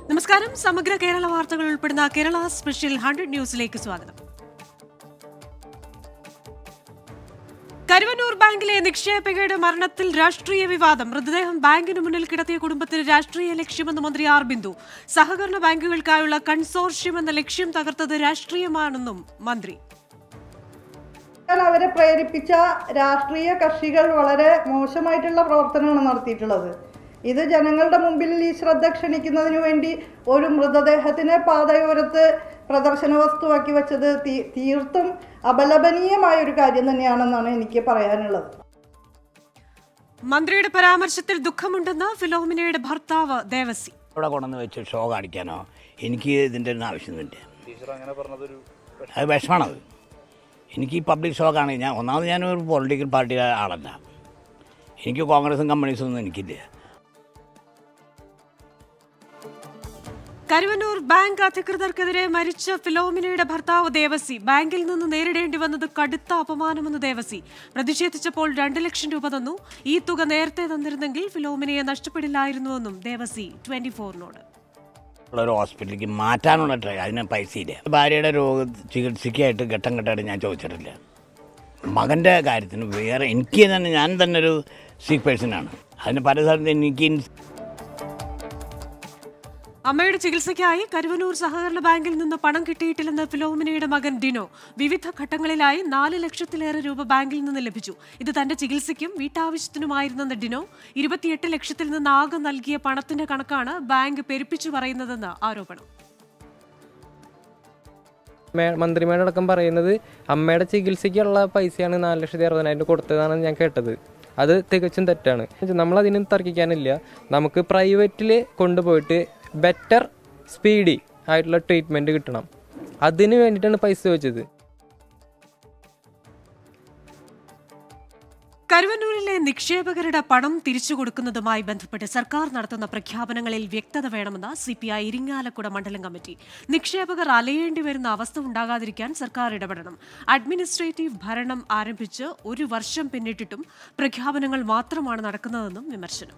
നമസ്കാരം സമഗ്ര കേരള വാർത്തകൾ ഉൾപ്പെടുന്ന കേരള സ്പെഷ്യൽ ഹൺഡ്രഡ് ന്യൂസിലേക്ക് സ്വാഗതം കരുവന്നൂർ ബാങ്കിലെ നിക്ഷേപകയുടെ മരണത്തിൽ രാഷ്ട്രീയ വിവാദം മൃതദേഹം ബാങ്കിന് മുന്നിൽ കിടത്തിയ കുടുംബത്തിന് രാഷ്ട്രീയ ലക്ഷ്യമെന്ന് മന്ത്രി ആർ ബിന്ദു സഹകരണ ബാങ്കുകൾക്കായുള്ള കൺസോർഷ്യം എന്ന ലക്ഷ്യം തകർത്തത് രാഷ്ട്രീയമാണെന്നും മന്ത്രി എന്നാൽ അവരെ പ്രേരിപ്പിച്ച രാഷ്ട്രീയ കക്ഷികൾ വളരെ മോശമായിട്ടുള്ള പ്രവർത്തനമാണ് നടത്തിയിട്ടുള്ളത് ഇത് ജനങ്ങളുടെ മുമ്പിൽ ഈ ശ്രദ്ധ ക്ഷണിക്കുന്നതിന് വേണ്ടി ഒരു മൃതദേഹത്തിനെ പാതയോരത്ത് പ്രദർശന വസ്തുവാക്കി വെച്ചത് തീ- തീർത്തും അപലപനീയമായ ഒരു കാര്യം തന്നെയാണെന്നാണ് എനിക്ക് പറയാനുള്ളത് മന്ത്രിയുടെ പരാമർശത്തിൽ ദുഃഖമുണ്ടെന്ന് ഫിലോമിനയുടെ ഭർത്താവ് ദേവസി ഇവിടെ കൊണ്ടുവന്ന് വെച്ച് ഷോ കാണിക്കാനോ എനിക്ക് ഇതിൻ്റെ ഒന്നും ആവശ്യമൊന്നുമില്ല അത് വിഷമാണത് എനിക്ക് ഈ പബ്ലിക് ഷോ കാണി ഞാൻ ഒന്നാമത് ഞാനൊരു പൊളിറ്റിക്കൽ പാർട്ടിയുടെ ആളല്ല എനിക്ക് കോൺഗ്രസും കമ്മ്യൂണിസ്റ്റും ഒന്നും എനിക്കില്ല കരുവന്നൂർ ബാങ്ക് അധികൃതർക്കെതിരെ മരിച്ച ഫിലോമിനയുടെ ഭർത്താവ് ദേവസി ബാങ്കിൽ നിന്ന് നേരിടേണ്ടി വന്നത് കടുത്ത അപമാനമെന്ന് ദേവസി പ്രതിഷേധിച്ചപ്പോൾ രണ്ട് ലക്ഷം രൂപ തന്നു ഈ തുക നേരത്തെ തന്നിരുന്നെങ്കിൽ ഫിലോമിനയെ നഷ്ടപ്പെടില്ലായിരുന്നുവെന്നും ദേവസി ട്വന്റി ഫോറിനോട് ഉള്ള ഒരു ഹോസ്പിറ്റലിലേക്ക് മാറ്റാനുള്ള ട്രൈ അതിന് പൈസയില്ല ഭാര്യയുടെ രോഗ ചികിത്സയ്ക്കായിട്ട് ഘട്ടം ഘട്ടമായിട്ട് ഞാൻ ചോദിച്ചിട്ടില്ല മകൻ്റെ കാര്യത്തിന് വേറെ എനിക്ക് തന്നെ ഞാൻ തന്നെ ഒരു സിക്ക് പേഴ്സണാണ് അതിന് പല സ്ഥലത്ത് എനിക്ക് അമ്മയുടെ ചികിത്സയ്ക്കായി കരുവന്നൂർ സഹകരണ ബാങ്കിൽ നിന്ന് പണം കിട്ടിയിട്ടില്ലെന്ന് ഫിലോമിനയുടെ മകൻ ഡിനോ വിവിധ ഘട്ടങ്ങളിലായി നാല് ലക്ഷത്തിലേറെ രൂപ ബാങ്കിൽ നിന്ന് ലഭിച്ചു ഇത് തന്റെ ചികിത്സയ്ക്കും വീട്ടാവശ്യത്തിനുമായിരുന്നെന്ന് ഡിനോ ഇരുപത്തിയെട്ട് ലക്ഷത്തിൽ നിന്ന് ആകെ നൽകിയ പണത്തിന്റെ കണക്കാണ് ബാങ്ക് പെരുപ്പിച്ചു പറയുന്നതെന്ന് ആരോപണം മേ- മന്ത്രിമാരടക്കം പറയുന്നത് അമ്മയുടെ ചികിത്സയ്ക്കുള്ള പൈസയാണ് നാല് ലക്ഷത്തി അറുപതിനായിരം കൊടുത്തതാണ് ഞാൻ കേട്ടത് അത് തികച്ചും തെറ്റാണ് നമ്മളതിന് തർക്കിക്കാനില്ല നമുക്ക് പ്രൈവറ്റിൽ കൊണ്ടുപോയിട്ട് ബെറ്റർ സ്പീഡി ആയിട്ടുള്ള ട്രീറ്റ്മെൻറ്റ് കിട്ടണം അതിന് വേണ്ടിയിട്ടാണ് പൈസ ചോദിച്ചത് കരുവന്നൂരിലെ നിക്ഷേപകരുടെ പണം തിരിച്ചു കൊടുക്കുന്നതുമായി ബന്ധപ്പെട്ട് സർക്കാർ നടത്തുന്ന പ്രഖ്യാപനങ്ങളിൽ വ്യക്തത വേണമെന്ന് സി പി ഐ ഇരിങ്ങാലക്കുട മണ്ഡലം കമ്മിറ്റി നിക്ഷേപകർ അലയേണ്ടി വരുന്ന അവസ്ഥ ഉണ്ടാകാതിരിക്കാൻ സർക്കാർ ഇടപെടണം അഡ്മിനിസ്ട്രേറ്റീവ് ഭരണം ആരംഭിച്ച് ഒരു വർഷം പിന്നിട്ടിട്ടും പ്രഖ്യാപനങ്ങൾ മാത്രമാണ് നടക്കുന്നതെന്നും വിമർശനം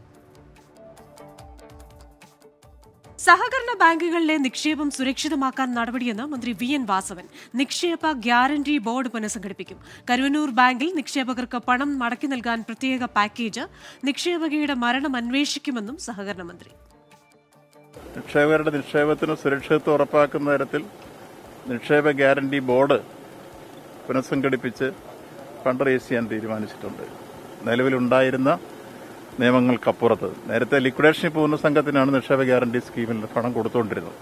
സഹകരണ ബാങ്കുകളിലെ നിക്ഷേപം സുരക്ഷിതമാക്കാൻ നടപടിയെന്ന് മന്ത്രി വി എൻ വാസവൻ നിക്ഷേപ ഗ്യാരണ്ടി ബോർഡ് പുനഃസംഘടിപ്പിക്കും കരുവന്നൂർ ബാങ്കിൽ നിക്ഷേപകർക്ക് പണം മടക്കി നൽകാൻ പ്രത്യേക പാക്കേജ് നിക്ഷേപകയുടെ മരണം അന്വേഷിക്കുമെന്നും സഹകരണ മന്ത്രി നിക്ഷേപകരുടെ നിക്ഷേപത്തിന് സുരക്ഷിതത്വം ഉറപ്പാക്കുന്ന തരത്തിൽ നിക്ഷേപ ഗ്യാരണ്ടി ബോർഡ് പുനഃസംഘടിപ്പിച്ച് ഫണ്ട് റേസ് ചെയ്യാൻ തീരുമാനിച്ചിട്ടുണ്ട് നിലവിലുണ്ടായിരുന്ന നിയമങ്ങൾക്കപ്പുറത്ത് നേരത്തെ ലിക്വിഡേഷനിൽ പോകുന്ന സംഘത്തിനാണ് നിക്ഷേപ ഗ്യാരണ്ടി സ്കീമിൽ പണം കൊടുത്തുകൊണ്ടിരുന്നത്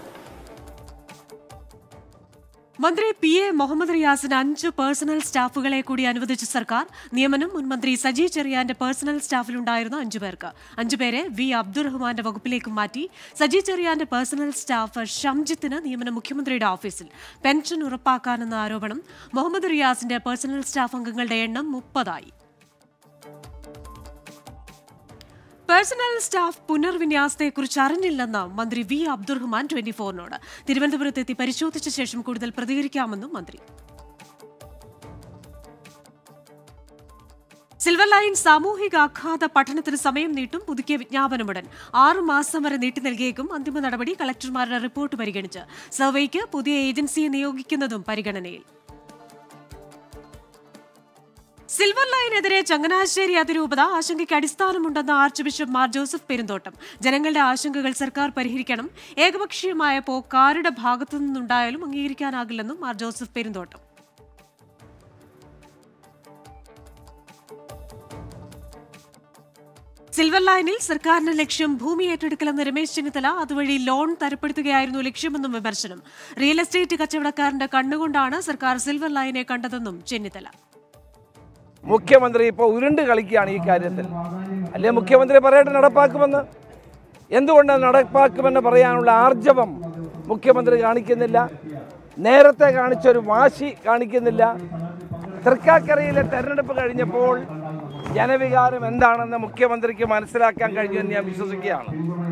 മന്ത്രി പി എ മുഹമ്മദ് റിയാസിന് അഞ്ച് പേഴ്സണൽ സ്റ്റാഫുകളെ കൂടി അനുവദിച്ച സർക്കാർ നിയമനം മുൻ മന്ത്രി സജി ചെറിയാന്റെ പേഴ്സണൽ സ്റ്റാഫിലുണ്ടായിരുന്ന അഞ്ചു പേർക്ക് അഞ്ചുപേരെ വി അബ്ദുറഹ്മാന്റെ വകുപ്പിലേക്ക് മാറ്റി സജി ചെറിയാന്റെ പേഴ്സണൽ സ്റ്റാഫ് ഷംജിത്തിന് നിയമനം മുഖ്യമന്ത്രിയുടെ ഓഫീസിൽ പെൻഷൻ ഉറപ്പാക്കാനെന്ന ആരോപണം മുഹമ്മദ് റിയാസിന്റെ പേഴ്സണൽ സ്റ്റാഫ് അംഗങ്ങളുടെ എണ്ണം മുപ്പതായി പേഴ്സണൽ സ്റ്റാഫ് പുനർവിന്യാസത്തെക്കുറിച്ച് അറിഞ്ഞില്ലെന്ന് മന്ത്രി വി അബ്ദുറഹ്മാൻ ട്വന്റി ഫോറിനോട് തിരുവനന്തപുരത്തെത്തി പരിശോധിച്ച ശേഷം കൂടുതൽ പ്രതികരിക്കാമെന്നും മന്ത്രി സിൽവർ ലൈൻ സാമൂഹിക ആഘാത പഠനത്തിന് സമയം നീട്ടും പുതുക്കിയ വിജ്ഞാപനമുടൻ ആറു മാസം വരെ നീട്ടി നൽകിയേക്കും അന്തിമ നടപടി കളക്ടർമാരുടെ റിപ്പോർട്ട് പരിഗണിച്ച് സർവേക്ക് പുതിയ ഏജൻസിയെ നിയോഗിക്കുന്നതും പരിഗണനയിൽ സിൽവർ ലൈനെതിരെ ചങ്ങനാശ്ശേരി അതിരൂപത ആശങ്കയ്ക്ക് അടിസ്ഥാനമുണ്ടെന്ന് ആർച്ച് ബിഷപ്പ് മാർ ജോസഫ് പെരുന്തോട്ടം ജനങ്ങളുടെ ആശങ്കകൾ സർക്കാർ പരിഹരിക്കണം ഏകപക്ഷീയമായ പോക്ക് ആരുടെ ഭാഗത്തു നിന്നുണ്ടായാലും അംഗീകരിക്കാനാകില്ലെന്നും മാർ ജോസഫ് പെരുന്തോട്ടം സിൽവർ ലൈനിൽ സർക്കാരിന്റെ ലക്ഷ്യം ഭൂമി ഏറ്റെടുക്കലെന്ന് രമേശ് ചെന്നിത്തല അതുവഴി ലോൺ തരപ്പെടുത്തുകയായിരുന്നു ലക്ഷ്യമെന്നും വിമർശനം റിയൽ എസ്റ്റേറ്റ് കച്ചവടക്കാരന്റെ കണ്ണുകൊണ്ടാണ് സർക്കാർ സിൽവർ ലൈനെ കണ്ടതെന്നും ചെന്നിത്തല മുഖ്യമന്ത്രി ഇപ്പോൾ ഉരുണ്ട് കളിക്കുകയാണ് ഈ കാര്യത്തിൽ അല്ലെ മുഖ്യമന്ത്രി പറയട്ടെ നടപ്പാക്കുമെന്ന് എന്തുകൊണ്ട് നടപ്പാക്കുമെന്ന് പറയാനുള്ള ആർജവം മുഖ്യമന്ത്രി കാണിക്കുന്നില്ല നേരത്തെ കാണിച്ചൊരു വാശി കാണിക്കുന്നില്ല തൃക്കാക്കരയിലെ തെരഞ്ഞെടുപ്പ് കഴിഞ്ഞപ്പോൾ ജനവികാരം എന്താണെന്ന് മുഖ്യമന്ത്രിക്ക് മനസ്സിലാക്കാൻ കഴിഞ്ഞുവെന്ന് ഞാൻ വിശ്വസിക്കുകയാണ്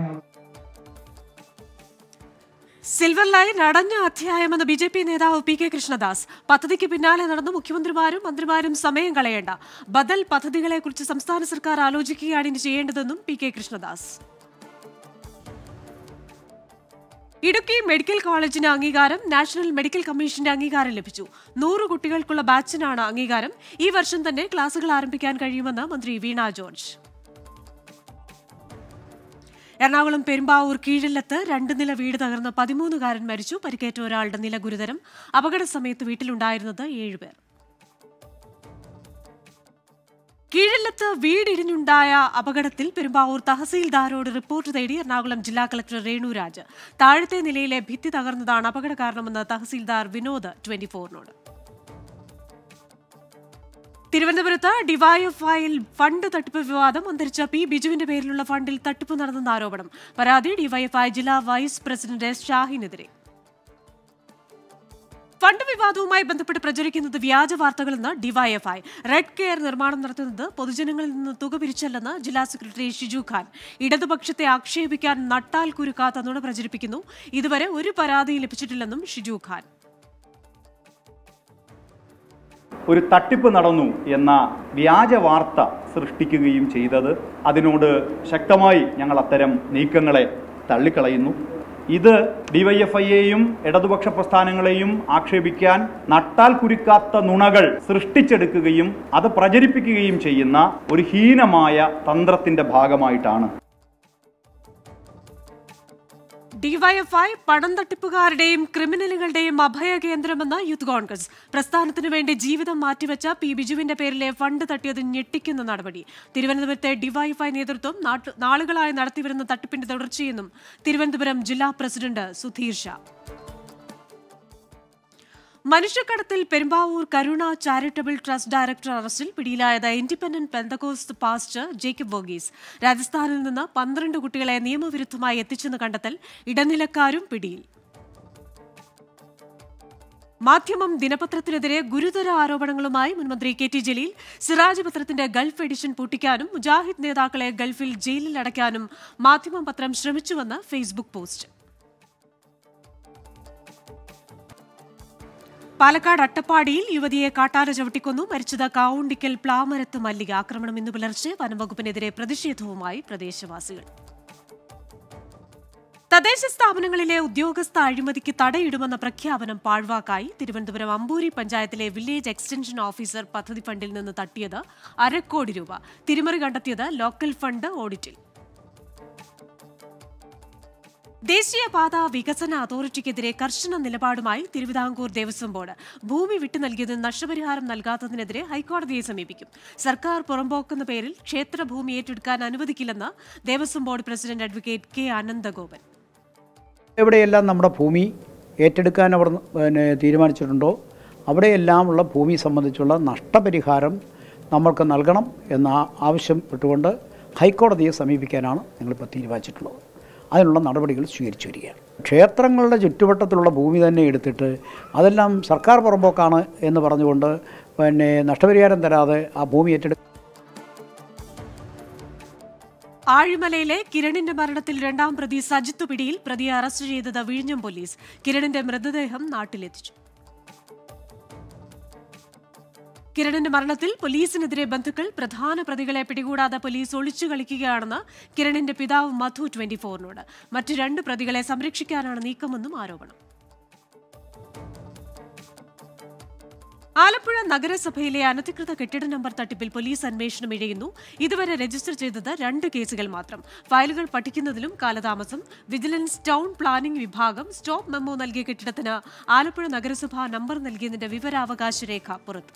സിൽവർ ലൈൻ അടഞ്ഞ അധ്യായമെന്ന് ബി ജെ പി നേതാവ് പി കെ കൃഷ്ണദാസ് പദ്ധതിക്ക് പിന്നാലെ നടന്ന് മുഖ്യമന്ത്രിമാരും മന്ത്രിമാരും സമയം കളയേണ്ട ബദൽ പദ്ധതികളെക്കുറിച്ച് സംസ്ഥാന സർക്കാർ ആലോചിക്കുകയാണ് ഇനി ചെയ്യേണ്ടതെന്നും P K Krishnadas Idukki medical കോളേജിന് അംഗീകാരം നാഷണൽ മെഡിക്കൽ കമ്മീഷന്റെ അംഗീകാരം ലഭിച്ചു നൂറ് കുട്ടികൾക്കുള്ള ബാച്ചിനാണ് അംഗീകാരം ഈ വർഷം തന്നെ ക്ലാസുകൾ ആരംഭിക്കാൻ കഴിയുമെന്ന് മന്ത്രി വീണ ജോർജ് എറണാകുളം പെരുമ്പാവൂർ കീഴില്ലത്ത് രണ്ട് നില വീട് തകർന്ന് പതിമൂന്നുകാരൻ മരിച്ചു പരിക്കേറ്റ ഒരാളുടെ നില ഗുരുതരം അപകട സമയത്ത് വീട്ടിലുണ്ടായിരുന്നത് ഏഴുപേർ കീഴില്ലത്ത് വീടിടിഞ്ഞുണ്ടായ അപകടത്തിൽ പെരുമ്പാവൂർ തഹസീൽദാരോട് റിപ്പോർട്ട് തേടി എറണാകുളം ജില്ലാ കളക്ടർ രേണുരാജ് താഴത്തെ നിലയിലെ ഭിത്തി തകർന്നതാണ് അപകട കാരണമെന്ന് തഹസീൽദാർ വിനോദ് ട്വന്റി ഫോറിനോട് തിരുവനന്തപുരത്ത് ഡിവൈഎഫ്ഐയിൽ ഫണ്ട് തട്ടിപ്പ് വിവാദം അന്തരിച്ച പി ബിജുവിന്റെ പേരിലുള്ള ഫണ്ടിൽ തട്ടിപ്പ് നടന്നെന്ന ആരോപണം പരാതി ഡിവൈഎഫ്ഐ ജില്ലാ വൈസ് പ്രസിഡന്റ് എസ് ഷാഹിനെതിരെ ഫണ്ട് വിവാദവുമായി ബന്ധപ്പെട്ട് പ്രചരിക്കുന്നത് വ്യാജ വാർത്തകളെന്ന് ഡിവൈഎഫ്ഐ റെഡ് കെയർ നിർമ്മാണം നടത്തുന്നത് പൊതുജനങ്ങളിൽ നിന്ന് തുക പിരിച്ചല്ലെന്ന് ജില്ലാ സെക്രട്ടറി ഷിജു ഖാൻ ഇടതുപക്ഷത്തെ ആക്ഷേപിക്കാൻ നട്ടാൽ കുരുക്കാത്ത നുണ പ്രചരിപ്പിക്കുന്നു ഇതുവരെ ഒരു പരാതിയും ലഭിച്ചിട്ടില്ലെന്നും ഷിജു ഖാൻ ഒരു തട്ടിപ്പ് നടന്നു എന്ന വ്യാജ വാർത്ത സൃഷ്ടിക്കുകയും ചെയ്തത് അതിനോട് ശക്തമായി ഞങ്ങൾ അത്തരം നീക്കങ്ങളെ തള്ളിക്കളയുന്നു ഇത് ഡിവൈഎഫ്ഐയെയും ഇടതുപക്ഷ പ്രസ്ഥാനങ്ങളെയും ആക്ഷേപിക്കാൻ നട്ടാൽ കുരുക്കാത്ത നുണകൾ സൃഷ്ടിച്ചെടുക്കുകയും അത് പ്രചരിപ്പിക്കുകയും ചെയ്യുന്ന ഒരു ഹീനമായ തന്ത്രത്തിന്റെ ഭാഗമായിട്ടാണ് ഡിവൈഎഫ്ഐ പണം തട്ടിപ്പുകാരുടെയും ക്രിമിനലുകളുടെയും അഭയകേന്ദ്രമെന്ന യൂത്ത് കോൺഗ്രസ് പ്രസ്ഥാനത്തിനു വേണ്ടി ജീവിതം മാറ്റിവെച്ച പി ബിജുവിന്റെ പേരിലെ ഫണ്ട് തട്ടിയത് ഞെട്ടിക്കുന്ന നടപടി തിരുവനന്തപുരത്തെ ഡിവൈഎഫ്ഐ നേതൃത്വം നാട്ടു- നാളുകളായി നടത്തിവരുന്ന തട്ടിപ്പിന്റെ തുടർച്ചയെന്നും തിരുവനന്തപുരം ജില്ലാ പ്രസിഡന്റ് സുധീർ ഷാ മനുഷ്യക്കടത്തിൽ Perumbavoor Karuna charitable trust director അറസ്റ്റിൽ പിടിയിലായത് independent pentecost pastor Jacob Varghese രാജസ്ഥാനിൽ നിന്ന് പന്ത്രണ്ട് കുട്ടികളെ നിയമവിരുദ്ധമായി എത്തിച്ചെന്ന് കണ്ടെത്തൽ ഇടനിലക്കാരും പിടിയിൽ മാധ്യമം ദിനപത്രത്തിനെതിരെ ഗുരുതര ആരോപണങ്ങളുമായി മുൻമന്ത്രി കെ ടി ജലീൽ സിറാജ് പത്രത്തിന്റെ ഗൾഫ് എഡിഷൻ പൂട്ടിക്കാനും മുജാഹിദ് നേതാക്കളെ ഗൾഫിൽ ജയിലിൽ അടയ്ക്കാനും മാധ്യമം പത്രം ശ്രമിച്ചുവെന്ന് ഫേസ്ബുക്ക് പോസ്റ്റ് പാലക്കാട് അട്ടപ്പാടിയിൽ യുവതിയെ കാട്ടാന ചവിട്ടിക്കൊന്നു മരിച്ചത് കാവുണ്ടിക്കൽ പ്ലാമരത്ത് മല്ലിക ആക്രമണം ഇന്ന് പുലർച്ചെ വനംവകുപ്പിനെതിരെ പ്രതിഷേധവുമായി പ്രദേശവാസികൾ തദ്ദേശ സ്ഥാപനങ്ങളിലെ ഉദ്യോഗസ്ഥ അഴിമതിക്ക് തടയിടുമെന്ന പ്രഖ്യാപനം പാഴ്വാക്കായി തിരുവനന്തപുരം അമ്പൂരി പഞ്ചായത്തിലെ വില്ലേജ് എക്സ്റ്റൻഷൻ ഓഫീസർ പദ്ധതി ഫണ്ടിൽ നിന്ന് തട്ടിയത് അരക്കോടി രൂപ തിരിമറി കണ്ടെത്തിയത് ലോക്കൽ ഫണ്ട് ഓഡിറ്റിൽ ദേശീയപാത വികസന അതോറിറ്റിക്കെതിരെ കർശന നിലപാടുമായി തിരുവിതാംകൂർ ദേവസ്വം ബോർഡ് ഭൂമി വിട്ടു നൽകിയതിന് നഷ്ടപരിഹാരം നൽകാത്തതിനെതിരെ ഹൈക്കോടതിയെ സമീപിക്കും സർക്കാർ പുറമ്പോക്കെന്ന പേരിൽ ക്ഷേത്രഭൂമി ഏറ്റെടുക്കാൻ അനുവദിക്കില്ലെന്ന് Devaswom board president advocate K Ananthagopan എവിടെയെല്ലാം നമ്മുടെ ഭൂമി ഏറ്റെടുക്കാൻ അവർ പിന്നെ തീരുമാനിച്ചിട്ടുണ്ടോ അവിടെയെല്ലാമുള്ള ഭൂമി സംബന്ധിച്ചുള്ള നഷ്ടപരിഹാരം നമ്മൾക്ക് നൽകണം എന്ന ആവശ്യപ്പെട്ടുകൊണ്ട് ഹൈക്കോടതിയെ സമീപിക്കാനാണ് ഞങ്ങളിപ്പോൾ തീരുമാനിച്ചിട്ടുള്ളത് അതിനുള്ള നടപടികൾ സ്വീകരിച്ചു വരികയാണ് ക്ഷേത്രങ്ങളുടെ ചുറ്റുവട്ടത്തിലുള്ള ഭൂമി തന്നെ എടുത്തിട്ട് അതെല്ലാം സർക്കാർ പുറമ്പോക്കാണ് എന്ന് പറഞ്ഞുകൊണ്ട് പിന്നെ നഷ്ടപരിഹാരം തരാതെ ആ ഭൂമി ഏറ്റെടുക്കുക ആഴിമലയിലെ കിരണിന്റെ മരണത്തിൽ രണ്ടാം പ്രതി സജിത്ത് പിടിയിൽ പ്രതിയെ അറസ്റ്റ് ചെയ്തത് വിഴിഞ്ഞം പോലീസ് കിരണിന്റെ മൃതദേഹം നാട്ടിലെത്തിച്ചു കിരണിന്റെ മരണത്തിൽ പോലീസിനെതിരെ ബന്ധുക്കൾ പ്രധാന പ്രതികളെ പിടികൂടാതെ പോലീസ് ഒളിച്ചു കളിക്കുകയാണെന്ന് കിരണിന്റെ പിതാവ് മധു ട്വന്റി ഫോറിനോട് മറ്റ് രണ്ട് പ്രതികളെ സംരക്ഷിക്കാനാണ് നീക്കമെന്നും ആരോപണം ആലപ്പുഴ നഗരസഭയിലെ അനധികൃത കെട്ടിട നമ്പർ തട്ടിപ്പിൽ പോലീസ് അന്വേഷണം ഇഴയുന്നു ഇതുവരെ രജിസ്റ്റർ ചെയ്തത് രണ്ട് കേസുകൾ മാത്രം ഫയലുകൾ പഠിക്കുന്നതിലും കാലതാമസം വിജിലൻസ് ടൗൺ പ്ലാനിംഗ് വിഭാഗം സ്റ്റോപ്പ് മെമ്മോ നൽകിയ കെട്ടിടത്തിന് ആലപ്പുഴ നഗരസഭ നമ്പർ നൽകിയതിന്റെ വിവരാവകാശ രേഖ പുറത്തു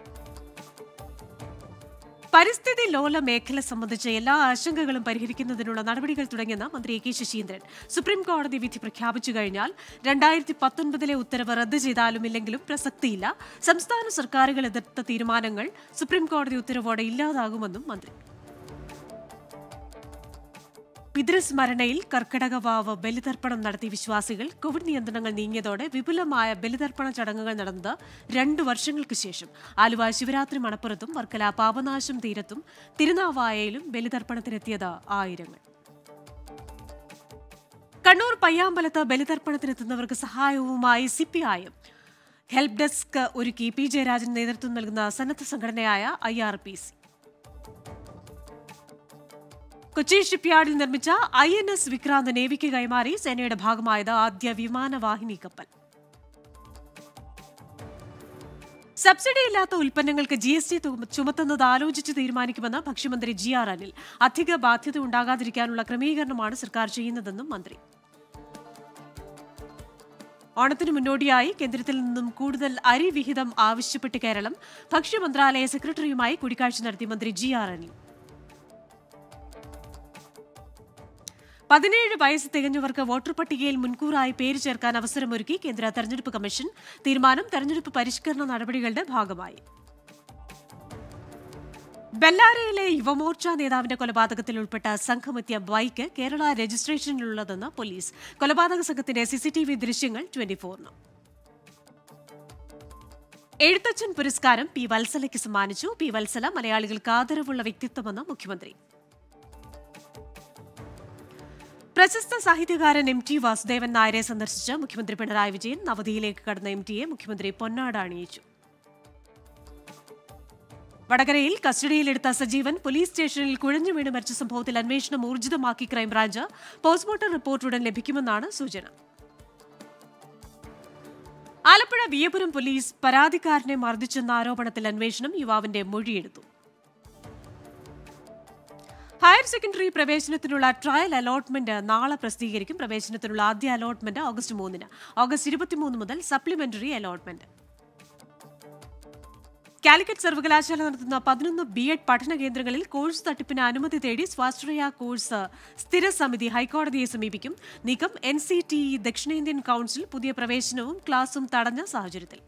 പരിസ്ഥിതി ലോല മേഖല സംബന്ധിച്ച എല്ലാ ആശങ്കകളും പരിഹരിക്കുന്നതിനുള്ള നടപടികൾ തുടങ്ങിയെന്ന് മന്ത്രി എ കെ ശശീന്ദ്രൻ സുപ്രീം കോടതി വിധി പ്രഖ്യാപിച്ചു കഴിഞ്ഞാൽ രണ്ടായിരത്തി പത്തൊൻപതിലെ ഉത്തരവ് റദ്ദ് ചെയ്താലും ഇല്ലെങ്കിലും പ്രസക്തിയില്ല സംസ്ഥാന സർക്കാരുകൾ എതിർത്ത തീരുമാനങ്ങൾ സുപ്രീം കോടതി ഉത്തരവോടെ ഇല്ലാതാകുമെന്നും മന്ത്രി പിതൃസ്മരണയിൽ കർക്കിടകവാവ് ബലിതർപ്പണം നടത്തിയ വിശ്വാസികൾ കോവിഡ് നിയന്ത്രണങ്ങൾ നീങ്ങിയതോടെ വിപുലമായ ബലിതർപ്പണ ചടങ്ങുകൾ നടന്നത് രണ്ടു വർഷങ്ങൾക്ക് ശേഷം ആലുവ ശിവരാത്രി മണപ്പുറത്തും വർക്കല പാപനാശം തീരത്തും തിരുനാവായയിലും ബലിതർപ്പണത്തിനെത്തിയത് ആയിരങ്ങൾ കണ്ണൂർ പയ്യാമ്പലത്ത് ബലിതർപ്പണത്തിനെത്തുന്നവർക്ക് സഹായവുമായി സിപിഐഎം ഹെൽപ്പ് ഡെസ്ക് ഒരുക്കി പി ജയരാജൻ നേതൃത്വം നൽകുന്ന സന്നദ്ധ സംഘടനയായ I R P C Kochi ഷിപ്പ്യാർഡിൽ നിർമ്മിച്ച ഐ എൻ എസ് വിക്രാന്ത് നേവിക്ക് കൈമാറി സേനയുടെ ഭാഗമായത് ആദ്യ വിമാനവാഹിനി കപ്പൽ സബ്സിഡിയില്ലാത്ത ഉൽപ്പന്നങ്ങൾക്ക് ജി എസ് ടി ചുമത്തുന്നത് ആലോചിച്ച് തീരുമാനിക്കുമെന്ന് ഭക്ഷ്യമന്ത്രി ജി ആർ അനിൽ അധിക ബാധ്യത ഉണ്ടാകാതിരിക്കാനുള്ള ക്രമീകരണമാണ് സർക്കാർ ചെയ്യുന്നതെന്നും മന്ത്രി ഓണത്തിന് മുന്നോടിയായി കേന്ദ്രത്തിൽ നിന്നും കൂടുതൽ അരി വിഹിതം ആവശ്യപ്പെട്ട് കേരളം ഭക്ഷ്യമന്ത്രാലയ സെക്രട്ടറിയുമായി കൂടിക്കാഴ്ച നടത്തി മന്ത്രി ജി ആർ അനിൽ പതിനേഴ് വയസ്സ് തികഞ്ഞവർക്ക് വോട്ടർ പട്ടികയിൽ മുൻകൂറായി പേര് ചേർക്കാൻ അവസരമൊരുക്കി കേന്ദ്ര തെരഞ്ഞെടുപ്പ് കമ്മീഷൻ തീരുമാനം തെരഞ്ഞെടുപ്പ് പരിഷ്കരണ നടപടികളുടെ ഭാഗമായി ബെല്ലാരയിലെ യുവമോർച്ച നേതാവിന്റെ കൊലപാതകത്തിൽ ഉൾപ്പെട്ട സംഘമെത്തിയ ബൈക്ക് കേരള രജിസ്ട്രേഷനിലുള്ളതെന്ന് പോലീസ് കൊലപാതക സംഘത്തിന്റെ സിസിടിവി ദൃശ്യങ്ങൾ ട്വന്റി ഫോറിന് എഴുത്തച്ഛൻ പുരസ്കാരം പി വത്സലയ്ക്ക് സമ്മാനിച്ചു പി വത്സല മലയാളികൾക്ക് ആദരവുള്ള വ്യക്തിത്വമെന്ന് മുഖ്യമന്ത്രി പ്രശസ്ത സാഹിത്യകാരൻ എം ടി വാസുദേവൻ നായരെ സന്ദർശിച്ച് മുഖ്യമന്ത്രി പിണറായി വിജയൻ നവതിയിലേക്ക് കടന്ന എം ടിയെ മുഖ്യമന്ത്രി പൊന്നാട അണിയിച്ചു വടകരയിൽ കസ്റ്റഡിയിലെടുത്ത സജീവൻ പോലീസ് സ്റ്റേഷനിൽ കുഴഞ്ഞു വീണ് മരിച്ച സംഭവത്തിൽ അന്വേഷണം ഊർജിതമാക്കി ക്രൈംബ്രാഞ്ച് പോസ്റ്റ്മോർട്ടം റിപ്പോർട്ട് ഉടൻ ലഭിക്കുമെന്നാണ് സൂചന ആലപ്പുഴ വിയപുരം പോലീസ് പരാതിക്കാരനെ മർദ്ദിച്ചെന്ന ആരോപണത്തിൽ അന്വേഷണം യുവാവിന്റെ മൊഴിയെടുത്തു ഹയർ സെക്കൻഡറി പ്രവേശനത്തിനുള്ള ട്രയൽ അലോട്ട്മെന്റ് നാളെ പ്രസിദ്ധീകരിക്കും പ്രവേശനത്തിനുള്ള ആദ്യ അലോട്ട്മെന്റ് ഓഗസ്റ്റ് മൂന്നിന് ഓഗസ്റ്റ് ഇരുപത്തിമൂന്ന് മുതൽ സപ്ലിമെന്ററി അലോട്ട്മെന്റ് കാലിക്കറ്റ് സർവകലാശാല നടത്തുന്ന പതിനൊന്ന് ബി എഡ് പഠന കേന്ദ്രങ്ങളിൽ കോഴ്സ് തട്ടിപ്പിന് അനുമതി തേടി സ്വാശ്രയ കോഴ്സ് സ്ഥിര സമിതി ഹൈക്കോടതിയെ സമീപിക്കും നീക്കം എൻ സി ടി ദക്ഷിണേന്ത്യൻ കൌൺസിൽ പുതിയ പ്രവേശനവും ക്ലാസും തടഞ്ഞ സാഹചര്യത്തിൽ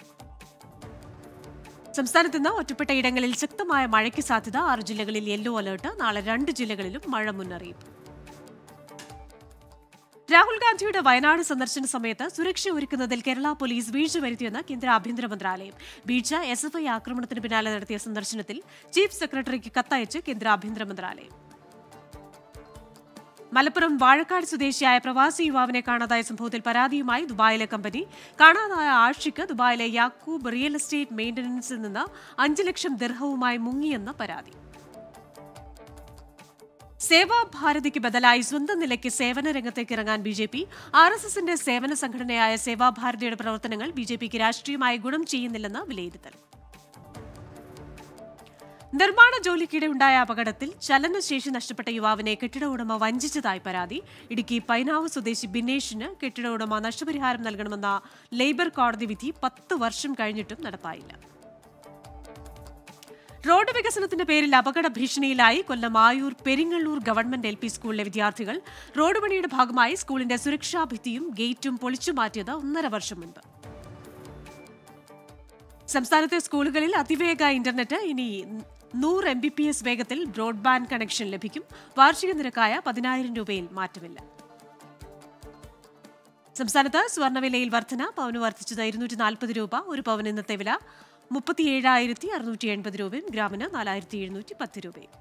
സംസ്ഥാനത്ത് ഇന്ന് ഒറ്റപ്പെട്ട ഇടങ്ങളിൽ ശക്തമായ മഴയ്ക്ക് സാധ്യത ആറ് ജില്ലകളിൽ യെല്ലോ അലർട്ട് നാളെ രണ്ട് ജില്ലകളിലും മഴ മുന്നറിയിപ്പ് രാഹുൽ ഗാന്ധിയുടെ വയനാട് സന്ദർശന സമയത്ത് സുരക്ഷ ഒരുക്കുന്നതിൽ കേരള പോലീസ് വീഴ്ച വരുത്തിയെന്ന് കേന്ദ്ര ആഭ്യന്തര മന്ത്രാലയം വീഴ്ച എസ് എഫ് ഐ ആക്രമണത്തിന് പിന്നാലെ നടത്തിയ സന്ദർശനത്തിൽ ചീഫ് സെക്രട്ടറിക്ക് കത്തയച്ച് കേന്ദ്ര ആഭ്യന്തര മന്ത്രാലയം മലപ്പുറം വാഴക്കാട് സ്വദേശിയായ പ്രവാസി യുവാവിനെ കാണാതായ സംഭവത്തിൽ പരാതിയുമായി ദുബായിലെ കമ്പനി കാണാതായ ആഷിക്ക് ദുബായിലെ യാക്കൂബ് റിയൽ എസ്റ്റേറ്റ് മെയിന്റനൻസിൽ നിന്ന് അഞ്ച് ലക്ഷം ദിർഹവുമായി മുങ്ങിയെന്ന് പരാതി സേവാഭാരതിക്ക് ബദലായി സ്വന്തം നിലയ്ക്ക് സേവന രംഗത്തേക്ക് ഇറങ്ങാൻ B J P R S എസിന്റെ സേവന സംഘടനയായ സേവാഭാരതിയുടെ പ്രവർത്തനങ്ങൾ ബി ജെ പിക്ക് രാഷ്ട്രീയമായി ഗുണം ചെയ്യുന്നില്ലെന്ന് വിലയിരുത്തൽ നിർമ്മാണ ജോലിക്കിടെ ഉണ്ടായ അപകടത്തിൽ ചലനശേഷി നഷ്ടപ്പെട്ട യുവാവിനെ കെട്ടിട ഉടമ വഞ്ചിച്ചതായി പരാതി ഇടുക്കി പൈനാവ് സ്വദേശി ബിനേഷിന് കെട്ടിട ഉടമ നഷ്ടപരിഹാരം നൽകണമെന്ന ലേബർ കോടതി വിധി പത്ത് വർഷം കഴിഞ്ഞിട്ടും നടപ്പായില്ല റോഡ് വികസനത്തിന്റെ പേരിൽ അപകട ഭീഷണിയിലായി Kollam Ayur Peringalloor government L P സ്കൂളിലെ വിദ്യാർത്ഥികൾ റോഡ് പണിയുടെ ഭാഗമായി സ്കൂളിന്റെ സുരക്ഷാ ഭിത്തിയും ഗേറ്റും പൊളിച്ചു മാറ്റിയത് ഒന്നര വർഷം മുൻപ് സംസ്ഥാനത്തെ സ്കൂളുകളിൽ അതിവേഗ ഇന്റർനെറ്റ് ഇനി നൂറ് എം ബി പി എസ് വേഗത്തിൽ ബ്രോഡ്ബാൻഡ് കണക്ഷൻ ലഭിക്കും വാർഷിക നിരക്കായ പതിനായിരം രൂപയിൽ മാറ്റമില്ല സംസ്ഥാനത്ത് സ്വർണ്ണവിലയിൽ വർധന പവന് വർദ്ധിച്ചത് ഇരുന്നൂറ്റി നാൽപ്പത് രൂപ ഒരു പവന് ഇന്നത്തെ വില മുപ്പത്തിയേഴായിരത്തി അറുന്നൂറ്റി എൺപത് രൂപയും ഗ്രാമിന് നാലായിരത്തി എഴുന്നൂറ്റി പത്ത് രൂപയും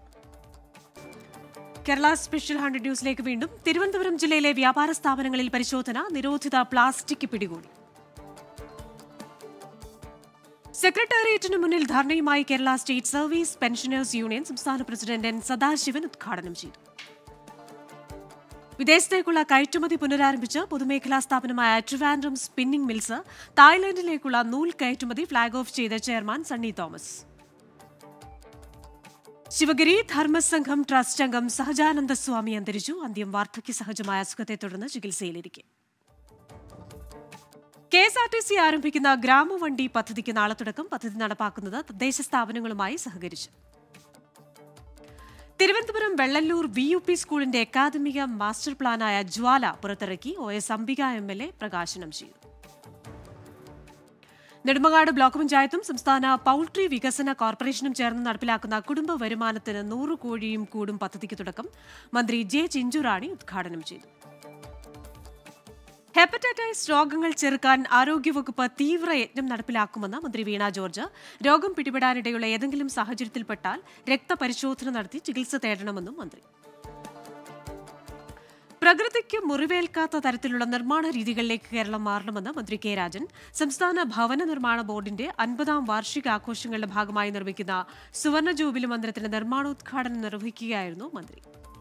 കേരള സ്പെഷ്യൽ ഹൺഡ്രഡ് ന്യൂസിലേക്ക് വീണ്ടും തിരുവനന്തപുരം ജില്ലയിലെ വ്യാപാര സ്ഥാപനങ്ങളിൽ പരിശോധന നിരോധിത പ്ലാസ്റ്റിക് പിടികൂടി സെക്രട്ടേറിയറ്റിന് മുന്നിൽ ധർണയുമായി Kerala state service pensioners union സംസ്ഥാന പ്രസിഡന്റ് എൻ സദാശിവൻ ഉദ്ഘാടനം ചെയ്തു വിദേശത്തേക്കുള്ള കയറ്റുമതി പുനരാരംഭിച്ച് പൊതുമേഖലാ സ്ഥാപനമായ ട്രിവാൻഡ്രം സ്പിന്നിംഗ് മിൽസ് തായ്ലൻഡിലേക്കുള്ള നൂൽ കയറ്റുമതി ഫ്ളാഗ് ഓഫ് ചെയ്ത ചെയർമാൻ സണ്ണി തോമസ് ശിവഗിരി ധർമ്മസംഘം ട്രസ്റ്റ് അംഗം സഹജാനന്ദ സ്വാമി അന്തരിച്ചു അന്ത്യം വാർദ്ധക്യ സഹജമായ അസുഖത്തെ തുടർന്ന് ചികിത്സയിലിരിക്കെ K S R T C ആരംഭിക്കുന്ന ഗ്രാമവണ്ടി പദ്ധതിക്ക് നാളെ തുടക്കം പദ്ധതി നടപ്പാക്കുന്നത് തദ്ദേശ സ്ഥാപനങ്ങളുമായി സഹകരിച്ച് Thiruvananthapuram Vellallur V U P സ്കൂളിന്റെ അക്കാദമിക മാസ്റ്റർ പ്ലാനായ ജ്വാല പുറത്തിറക്കി O S Ambika M L A പ്രകാശനം ചെയ്തു നെടുമങ്ങാട് ബ്ലോക്ക് പഞ്ചായത്തും സംസ്ഥാന പൌൾട്രി വികസന കോർപ്പറേഷനും ചേർന്ന് നടപ്പിലാക്കുന്ന കുടുംബ വരുമാനത്തിന് നൂറ് കോഴിയും കൂടും പദ്ധതിക്ക് തുടക്കം മന്ത്രി ജെ ചിഞ്ചുറാണി ഉദ്ഘാടനം ചെയ്തു ഹെപ്പറ്റൈറ്റിസ് രോഗങ്ങൾ ചെറുക്കാൻ ആരോഗ്യവകുപ്പ് തീവ്ര യജ്ഞം നടപ്പിലാക്കുമെന്ന് മന്ത്രി വീണ ജോർജ് രോഗം പിടിപെടാനിടയുള്ള ഏതെങ്കിലും സാഹചര്യത്തിൽപ്പെട്ടാൽ രക്തപരിശോധന നടത്തി ചികിത്സ തേടണമെന്നും മന്ത്രി പ്രകൃതിക്ക് മുറിവേൽക്കാത്ത തരത്തിലുള്ള നിർമ്മാണ രീതികളിലേക്ക് കേരളം മാറണമെന്ന് മന്ത്രി കെ രാജൻ സംസ്ഥാന ഭവന നിർമ്മാണ ബോർഡിന്റെ അൻപതാം വാർഷികാഘോഷങ്ങളുടെ ഭാഗമായി നിർമ്മിക്കുന്ന സുവർണ ജൂബിലി മന്ദിരത്തിന്റെ നിർമ്മാണോദ്ഘാടനം നിർവഹിക്കുകയായിരുന്നു മന്ത്രി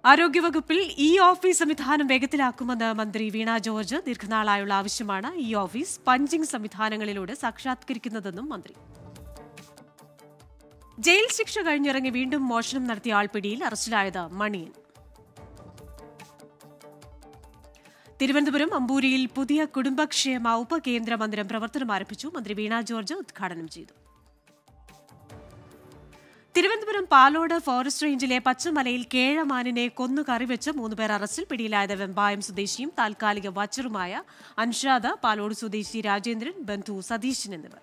ആരോഗ്യവകുപ്പിൽ ഇ ഓഫീസ് സംവിധാനം വേഗത്തിലാക്കുമെന്ന് മന്ത്രി വീണ ജോർജ് ദീർഘനാളായുള്ള ആവശ്യമാണ് ഇ ഓഫീസ് പഞ്ചിംഗ് സംവിധാനങ്ങളിലൂടെ സാക്ഷാത്കരിക്കുന്നതെന്നും മന്ത്രി ജയിൽ ശിക്ഷ കഴിഞ്ഞിറങ്ങി വീണ്ടും മോഷണം നടത്തിയ ആൾ പിടിയിൽ അറസ്റ്റിലായത് മണിയൻ തിരുവനന്തപുരം അമ്പൂരിയിൽ പുതിയ കുടുംബക്ഷേമ ഉപകേന്ദ്ര മന്ദിരം പ്രവർത്തനം ആരംഭിച്ചു മന്ത്രി വീണ ജോർജ് ഉദ്ഘാടനം ചെയ്തു തിരുവനന്തപുരം പാലോട് ഫോറസ്റ്റ് റേഞ്ചിലെ പച്ചമലയിൽ കേഴമാനിനെ കൊന്നു കറിവെച്ച് മൂന്നുപേർ അറസ്റ്റിൽ പിടിയിലായത് വെമ്പായം സ്വദേശിയും താൽക്കാലിക വാച്ചറുമായ അൻഷാദ പാലോട് സ്വദേശി രാജേന്ദ്രൻ ബന്ധു സതീശൻ എന്നിവർ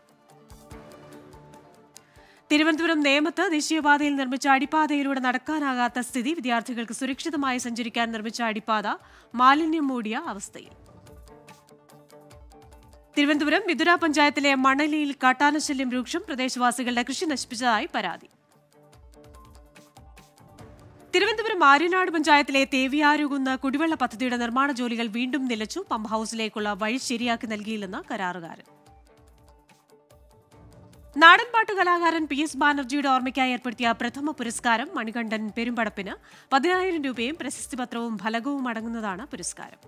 തിരുവനന്തപുരം നേമത്ത് ദേശീയപാതയിൽ നിർമ്മിച്ച അടിപ്പാതയിലൂടെ നടക്കാനാകാത്ത സ്ഥിതി വിദ്യാർത്ഥികൾക്ക് സുരക്ഷിതമായി സഞ്ചരിക്കാൻ നിർമ്മിച്ച അടിപ്പാത മാലിന്യം മൂടിയ അവസ്ഥയിൽ തിരുവനന്തപുരം വിതുര പഞ്ചായത്തിലെ മണലിയിൽ കാട്ടാനശല്യം രൂക്ഷം പ്രദേശവാസികളുടെ കൃഷി നശിപ്പിച്ചതായി പരാതി തിരുവനന്തപുരം ആര്യനാട് പഞ്ചായത്തിലെ തേവിയാരുകുന്ന് കുടിവെള്ള പദ്ധതിയുടെ നിർമ്മാണ ജോലികൾ വീണ്ടും നിലച്ചു പമ്പ് ഹൌസിലേക്കുള്ള വഴി ശരിയാക്കി നൽകിയില്ലെന്ന് കരാറുകാരൻ നാടൻപാട്ട് കലാകാരൻ പി എസ് ബാനർജിയുടെ ഓർമ്മയ്ക്കായി ഏർപ്പെടുത്തിയ പ്രഥമ പുരസ്കാരം മണികണ്ഠൻ പെരുമ്പടപ്പിന് പതിനായിരം രൂപയും പ്രശസ്തിപത്രവും ഫലകവും അടങ്ങുന്നതാണ് പുരസ്കാരം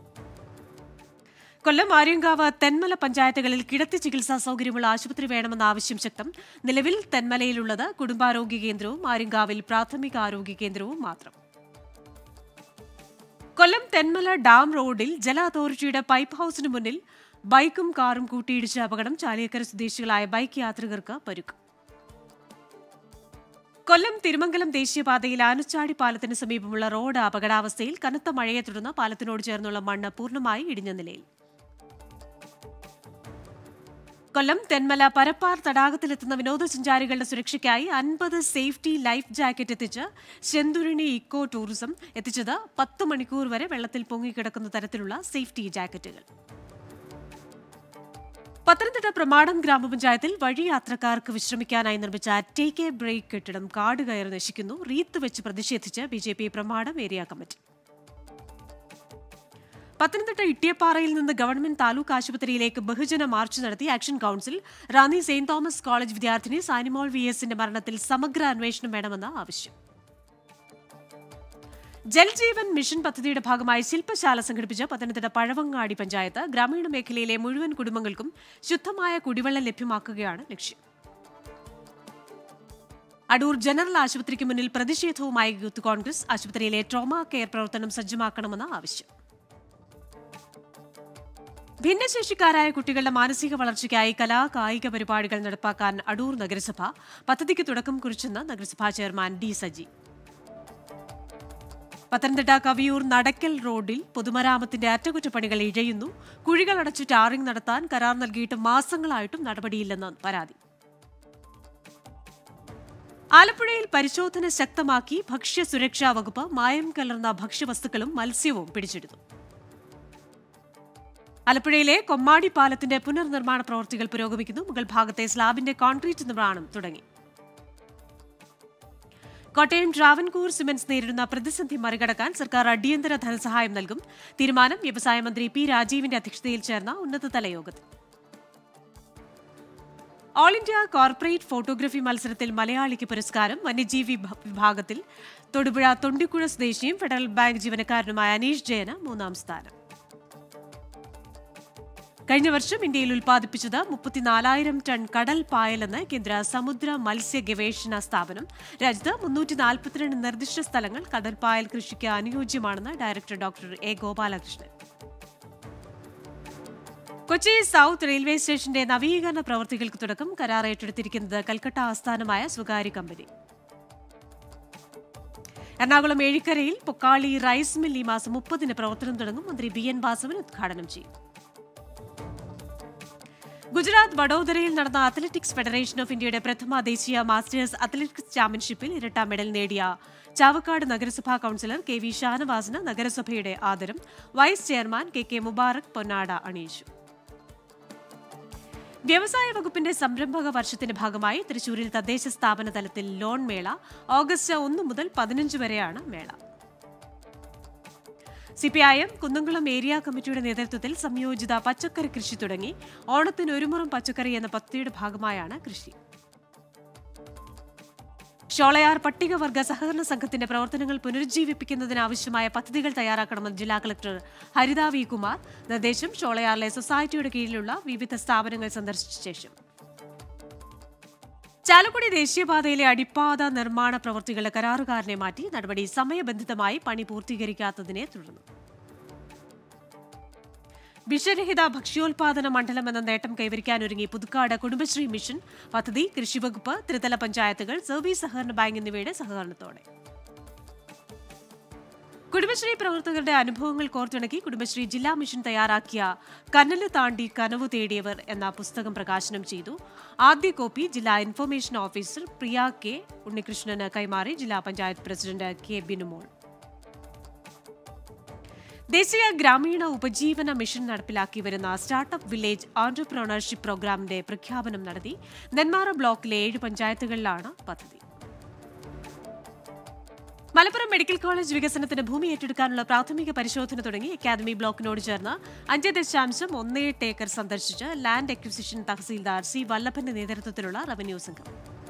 കൊല്ലം ആര്യങ്കാവ് തെന്മല പഞ്ചായത്തുകളിൽ കിടത്തി ചികിത്സാ സൗകര്യമുള്ള ആശുപത്രി വേണമെന്ന ആവശ്യം ശക്തം നിലവിൽ തെന്മലയിലുള്ളത് കുടുംബാരോഗ്യ കേന്ദ്രവും ആര്യങ്കാവിൽ പ്രാഥമിക ആരോഗ്യ കേന്ദ്രവും മാത്രം കൊല്ലം തെന്മല ഡാം റോഡിൽ ജല അതോറിറ്റിയുടെ പൈപ്പ് ഹൌസിന് മുന്നിൽ ബൈക്കും കാറും കൂട്ടിയിടിച്ച അപകടം ചാലിയക്കര സ്വദേശികളായ ബൈക്ക് യാത്രികർക്ക് പരുക്ക് കൊല്ലം തിരുമംഗലം ദേശീയപാതയിൽ ആനച്ചാടി പാലത്തിന് സമീപമുള്ള റോഡ് അപകടാവസ്ഥയിൽ കനത്ത മഴയെ തുടർന്ന് പാലത്തിനോട് ചേർന്നുള്ള മണ്ണ് പൂർണ്ണമായി ഇടിഞ്ഞ നിലയിൽ കൊല്ലം തെന്മല പരപ്പാർ തടാകത്തിലെത്തുന്ന വിനോദസഞ്ചാരികളുടെ സുരക്ഷയ്ക്കായി അൻപത് സേഫ്റ്റി ലൈഫ് ജാക്കറ്റ് എത്തിച്ച് ശെന്തുരുണി ഇക്കോ ടൂറിസം എത്തിച്ചത് പത്ത് മണിക്കൂർ വരെ വെള്ളത്തിൽ പൊങ്ങിക്കിടക്കുന്ന തരത്തിലുള്ള സേഫ്റ്റി ജാക്കറ്റുകൾ പത്തനംതിട്ട പ്രമാടം ഗ്രാമപഞ്ചായത്തിൽ വഴിയാത്രക്കാർക്ക് വിശ്രമിക്കാനായി നിർമ്മിച്ച ടേക്ക് എ ബ്രേക്ക് കെട്ടിടം കാട് കയറി നശിക്കുന്നു റീത്ത് വെച്ച് പ്രതിഷേധിച്ച് B J P Pramadam area committee Pathanamthitta ഇട്ടിയപ്പാറയിൽ നിന്ന് ഗവൺമെന്റ് താലൂക്ക് ആശുപത്രിയിലേക്ക് ബഹുജന മാർച്ച് നടത്തി action council Ranni saint Thomas college വിദ്യാർത്ഥിനി സാനിമോൾ വി എസിന്റെ മരണത്തിൽ സമഗ്ര അന്വേഷണം വേണമെന്ന ആവശ്യം ജൽജീവൻ മിഷൻ പദ്ധതിയുടെ ഭാഗമായി ശില്പശാല സംഘടിപ്പിച്ച പത്തനംതിട്ട പഴവങ്ങാടി പഞ്ചായത്ത് ഗ്രാമീണ മേഖലയിലെ മുഴുവൻ കുടുംബങ്ങൾക്കും ശുദ്ധമായ കുടിവെള്ളം ലഭ്യമാക്കുകയാണ് ലക്ഷ്യം അടൂർ ജനറൽ ആശുപത്രിക്ക് മുന്നിൽ പ്രതിഷേധവുമായി യൂത്ത് കോൺഗ്രസ് ആശുപത്രിയിലെ ട്രോമ കെയർ പ്രവർത്തനം സജ്ജമാക്കണമെന്ന ആവശ്യം ഭിന്നശേഷിക്കാരായ കുട്ടികളുടെ മാനസിക വളർച്ചയ്ക്കായി കലാ കായിക പരിപാടികൾ നടപ്പാക്കാൻ അടൂർ നഗരസഭ പദ്ധതിക്ക് തുടക്കം കുറിച്ചെന്ന് നഗരസഭാ ചെയർമാൻ ഡി സജി പത്തനംതിട്ട കവിയൂർ നടക്കൽ റോഡിൽ പൊതുമരാമത്തിന്റെ അറ്റകുറ്റപ്പണികൾ ഇഴയുന്നു കുഴികൾ അടച്ചു ടാറിംഗ് നടത്താൻ കരാർ നൽകിയിട്ട് മാസങ്ങളായിട്ടും നടപടിയില്ലെന്ന് പരാതി ആലപ്പുഴയിൽ പരിശോധന ശക്തമാക്കി ഭക്ഷ്യ സുരക്ഷാ വകുപ്പ് മായം കലർന്ന ഭക്ഷ്യവസ്തുക്കളും മത്സ്യവും പിടിച്ചെടുത്തു ആലപ്പുഴയിലെ കൊമ്മാടി പാലത്തിന്റെ പുനർനിർമ്മാണ പ്രവൃത്തികൾ പുരോഗമിക്കുന്നു മുകൾ ഭാഗത്തെ സ്ലാബിന്റെ കോൺക്രീറ്റ് നിർമ്മാണം തുടങ്ങി കോട്ടയം ട്രാവൻകൂർ സിമന്റ്സ് നേരിടുന്ന പ്രതിസന്ധി മറികടക്കാൻ സർക്കാർ അടിയന്തര ധനസഹായം നൽകും തീരുമാനം വ്യവസായ മന്ത്രി പി രാജീവിന്റെ അധ്യക്ഷതയിൽ ചേർന്ന ഉന്നതതല യോഗത്തിൽ ഓൾ ഇന്ത്യ കോർപ്പറേറ്റ് ഫോട്ടോഗ്രഫി മത്സരത്തിൽ മലയാളിക്ക് പുരസ്കാരം വന്യജീവി ഭ- വിഭാഗത്തിൽ തൊടുപുഴ തൊണ്ടിക്കുഴ സ്വദേശിയും ഫെഡറൽ ബാങ്ക് ജീവനക്കാരനുമായ അനീഷ് ജയന് മൂന്നാം സ്ഥാനം കഴിഞ്ഞ വർഷം ഇന്ത്യയിൽ ഉൽപ്പാദിപ്പിച്ചത് മുപ്പത്തിനാലായിരം ടൺ കടൽ പായലെന്ന് കേന്ദ്ര സമുദ്ര മത്സ്യ ഗവേഷണ സ്ഥാപനം രാജ്യത്ത് മുന്നൂറ്റി നാൽപ്പത്തിരണ്ട് നിർദ്ദിഷ്ട സ്ഥലങ്ങൾ കടൽ പായൽ കൃഷിക്ക് അനുയോജ്യമാണെന്ന് director doctor A Gopalakrishnan Kochi south railway സ്റ്റേഷന്റെ നവീകരണ പ്രവൃത്തികൾക്ക് തുടക്കം കരാർ ഏറ്റെടുത്തിരിക്കുന്നത് കൽക്കട്ട ആസ്ഥാനമായ സ്വകാര്യ കമ്പനി എറണാകുളം ഏഴിക്കരയിൽ പൊക്കാളി റൈസ് മിൽ ഈ മാസം മുപ്പതിന് പ്രവർത്തനം തുടങ്ങും മന്ത്രി ബി എൻ വാസവൻ ഉദ്ഘാടനം ചെയ്യും ഗുജറാത്ത് വഡോദരയിൽ നടന്ന അത്ലറ്റിക്സ് ഫെഡറേഷൻ ഓഫ് ഇന്ത്യയുടെ പ്രഥമ ദേശീയ മാസ്റ്റേഴ്സ് അത്ലറ്റിക്സ് ചാമ്പ്യൻഷിപ്പിൽ ഇരട്ട മെഡൽ നേടിയ ചാവക്കാട് നഗരസഭാ കൌൺസിലർ കെ വി ഷാനവാസിന് നഗരസഭയുടെ ആദരം vice chairman K K Mubarak പൊന്നാട അണിയിച്ചു വ്യവസായ വകുപ്പിന്റെ സംരംഭക വർഷത്തിന്റെ ഭാഗമായി തൃശൂരിൽ തദ്ദേശ സ്ഥാപന തലത്തിൽ ലോൺ മേള ഓഗസ്റ്റ് ഒന്ന് മുതൽ പതിനഞ്ച് വരെയാണ് മേള സിപിഐഎം കുന്നംകുളം ഏരിയ കമ്മിറ്റിയുടെ നേതൃത്വത്തിൽ സംയോജിത പച്ചക്കറി കൃഷി തുടങ്ങി ഓണത്തിന് ഒരുമുറം പച്ചക്കറി എന്ന പദ്ധതിയുടെ ഭാഗമായാണ് കൃഷി ഷോളയാർ പട്ടികവർഗ സഹകരണ സംഘത്തിന്റെ പ്രവർത്തനങ്ങൾ പുനരുജ്ജീവിപ്പിക്കുന്നതിനാവശ്യമായ പദ്ധതികൾ തയ്യാറാക്കണമെന്ന് ജില്ലാ കളക്ടർ ഹരിത വി കുമാർ നിർദ്ദേശം ഷോളയാറിലെ സൊസൈറ്റിയുടെ കീഴിലുള്ള വിവിധ സ്ഥാപനങ്ങൾ സന്ദർശിച്ച ശേഷം ചാലക്കുടി ദേശീയപാതയിലെ അടിപ്പാത നിർമ്മാണ പ്രവൃത്തികളുടെ കരാറുകാരനെ മാറ്റി നടപടി സമയബന്ധിതമായി പണി പൂർത്തീകരിക്കാത്തതിനെ തുടർന്ന് വിഷരഹിത ഭക്ഷ്യോൽപാദന മണ്ഡലം എന്ന നേട്ടം കൈവരിക്കാനൊരുങ്ങി പുതുക്കാട് കുടുംബശ്രീ മിഷൻ പദ്ധതി കൃഷിവകുപ്പ് ത്രിതല പഞ്ചായത്തുകൾ സർവീസ് സഹകരണ ബാങ്ക് എന്നിവയുടെ സഹകരണത്തോടെ കുടുംബശ്രീ പ്രവർത്തകരുടെ അനുഭവങ്ങൾ കോർത്തിണക്കി കുടുംബശ്രീ ജില്ലാ മിഷൻ തയ്യാറാക്കിയ കനല് താണ്ടി കനവ് തേടിയവർ എന്ന പുസ്തകം പ്രകാശനം ചെയ്തു ആദ്യ കോപ്പി ജില്ലാ ഇൻഫർമേഷൻ ഓഫീസർ പ്രിയ കെ ഉണ്ണികൃഷ്ണന് കൈമാറി ജില്ലാ പഞ്ചായത്ത് പ്രസിഡന്റ് കെ ബിനുമോൾ ദേശീയ ഗ്രാമീണ ഉപജീവന മിഷൻ നടപ്പിലാക്കി വരുന്ന സ്റ്റാർട്ടപ്പ് വില്ലേജ് ഓന്റർപ്രണർഷിപ്പ് പ്രോഗ്രാമിന്റെ പ്രഖ്യാപനം നടത്തി നെന്മാറ ബ്ലോക്കിലെ ഏഴ് പഞ്ചായത്തുകളിലാണ് പദ്ധതി മലപ്പുറം മെഡിക്കൽ കോളേജ് വികസനത്തിന് ഭൂമി ഏറ്റെടുക്കാനുള്ള പ്രാഥമിക പരിശോധന തുടങ്ങി അക്കാദമി ബ്ലോക്കിനോട് ചേർന്ന് അഞ്ച് ദശാംശം ഒന്ന് എട്ട് ഏക്കർ സന്ദർശിച്ച് ലാൻഡ് അക്വിസിഷൻ തഹസീൽദാർ സി വല്ലഭന്റെ നേതൃത്വത്തിലുള്ള റവന്യൂ സംഘം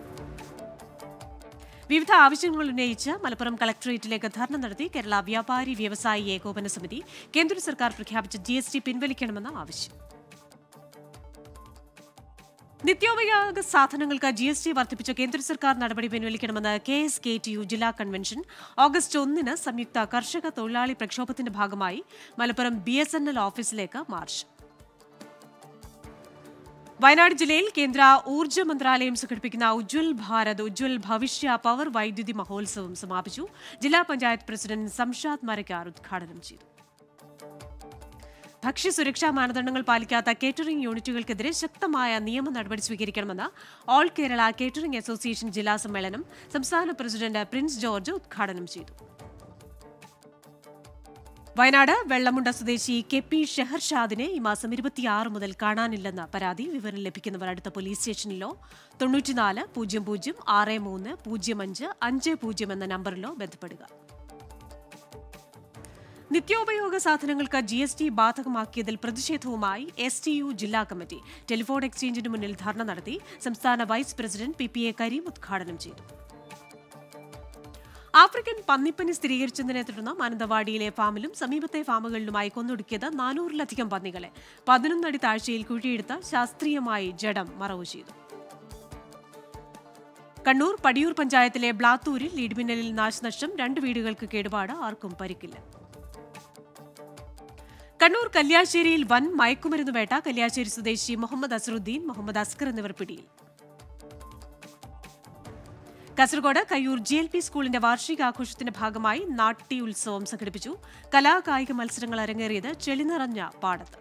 വിവിധ ആവശ്യങ്ങൾ ഉന്നയിച്ച് മലപ്പുറം കളക്ടറേറ്റിലേക്ക് ധർണ നടത്തി കേരള വ്യാപാരി വ്യവസായി ഏകോപന സമിതി കേന്ദ്ര സർക്കാർ പ്രഖ്യാപിച്ച ജി എസ് ടി പിൻവലിക്കണമെന്ന ആവശ്യം നിത്യോപയോഗ സാധനങ്ങൾക്ക് ജി എസ് ടി വർദ്ധിപ്പിച്ച കേന്ദ്ര സർക്കാർ നടപടി പിൻവലിക്കണമെന്ന് K S K T U ജില്ലാ കൺവെൻഷൻ ഓഗസ്റ്റ് ഒന്നിന് സംയുക്ത കർഷക തൊഴിലാളി പ്രക്ഷോഭത്തിന്റെ ഭാഗമായി Malappuram B S N L ഓഫീസിലേക്ക് മാർച്ച് വയനാട് ജില്ലയിൽ കേന്ദ്ര ഊർജ്ജ മന്ത്രാലയം സംഘടിപ്പിക്കുന്ന ഉജ്വൽ ഭാരത് ഉജ്വൽ ഭവിഷ്യ പവർ വൈദ്യുതി മഹോത്സവം സമാപിച്ചു ജില്ലാ പഞ്ചായത്ത് പ്രസിഡന്റ് സംഷാദ് മരക്കാർ ഉദ്ഘാടനം ചെയ്തു ഭക്ഷ്യസുരക്ഷാ മാനദണ്ഡങ്ങൾ പാലിക്കാത്ത കേറ്ററിംഗ് യൂണിറ്റുകൾക്കെതിരെ ശക്തമായ നിയമ നടപടി സ്വീകരിക്കണമെന്ന് ഓൾ കേരള കേറ്ററിംഗ് അസോസിയേഷൻ ജില്ലാ സമ്മേളനം സംസ്ഥാന പ്രസിഡന്റ് പ്രിൻസ് ജോർജ് ഉദ്ഘാടനം ചെയ്തു വയനാട് വെള്ളമുണ്ട സ്വദേശി കെ പി ഷെഹർഷാദിനെ ഈ മാസം ഇരുപത്തിയാറ് മുതൽ കാണാനില്ലെന്ന പരാതി വിവരം ലഭിക്കുന്നവർ അടുത്ത പോലീസ് സ്റ്റേഷനിലോ തൊണ്ണൂറ്റിനാല് പൂജ്യം പൂജ്യം ആറ് മൂന്ന് പൂജ്യം അഞ്ച് അഞ്ച് പൂജ്യം എന്ന നമ്പറിലോ ബന്ധപ്പെടുക നിത്യോപയോഗ സാധനങ്ങൾക്ക് ജി എസ് ടി ബാധകമാക്കിയതിൽ പ്രതിഷേധവുമായി എസ് ടി യു ജില്ലാ കമ്മിറ്റി ടെലിഫോൺ എക്സ്ചേഞ്ചിന് മുന്നിൽ ധർണ നടത്തി സംസ്ഥാന vice president P P A Kareem ഉദ്ഘാടനം ചെയ്തു ആഫ്രിക്കൻ പന്നിപ്പനി സ്ഥിരീകരിച്ചതിനെ തുടർന്ന് മാനന്തവാടിയിലെ ഫാമിലും സമീപത്തെ ഫാമുകളിലുമായി കൊന്നൊടുക്കിയത് നാനൂറിലധികം പന്നികളെ പതിനൊന്നടി താഴ്ചയിൽ കുഴിയെടുത്ത് ശാസ്ത്രീയമായി ജഡം മറവു ചെയ്തു കണ്ണൂർ പടിയൂർ പഞ്ചായത്തിലെ ബ്ലാത്തൂരിൽ ഇടിമിന്നലിൽ നാശനഷ്ടം രണ്ട് വീടുകൾക്ക് കേടുപാട് ആർക്കും പരിക്കില്ല കണ്ണൂർ കല്യാശ്ശേരിയിൽ വൻ മയക്കുമരുന്ന് വേട്ട കല്യാശ്ശേരി സ്വദേശി മുഹമ്മദ് അസറുദ്ദീൻ മുഹമ്മദ് അസ്കർ എന്നിവർ പിടിയിൽ Kasaragod Kayyur G L P സ്കൂളിന്റെ വാർഷികാഘോഷത്തിന്റെ ഭാഗമായി നാട്ടി ഉത്സവം സംഘടിപ്പിച്ചു കലാകായിക മത്സരങ്ങൾ അരങ്ങേറിയത് ചെളിനിറഞ്ഞ പാടത്ത്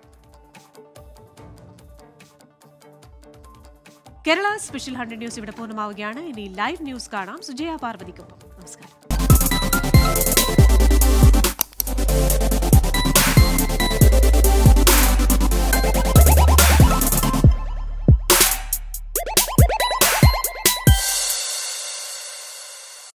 കേരള സ്പെഷ്യൽ ഹൺഡ്രഡ് ന്യൂസ് ഇവിടെ പൂർണ്ണമാവുകയാണ് ഇനി ലൈവ് ന്യൂസ് കാണാം സുജയ പാർവതിക്കൊപ്പം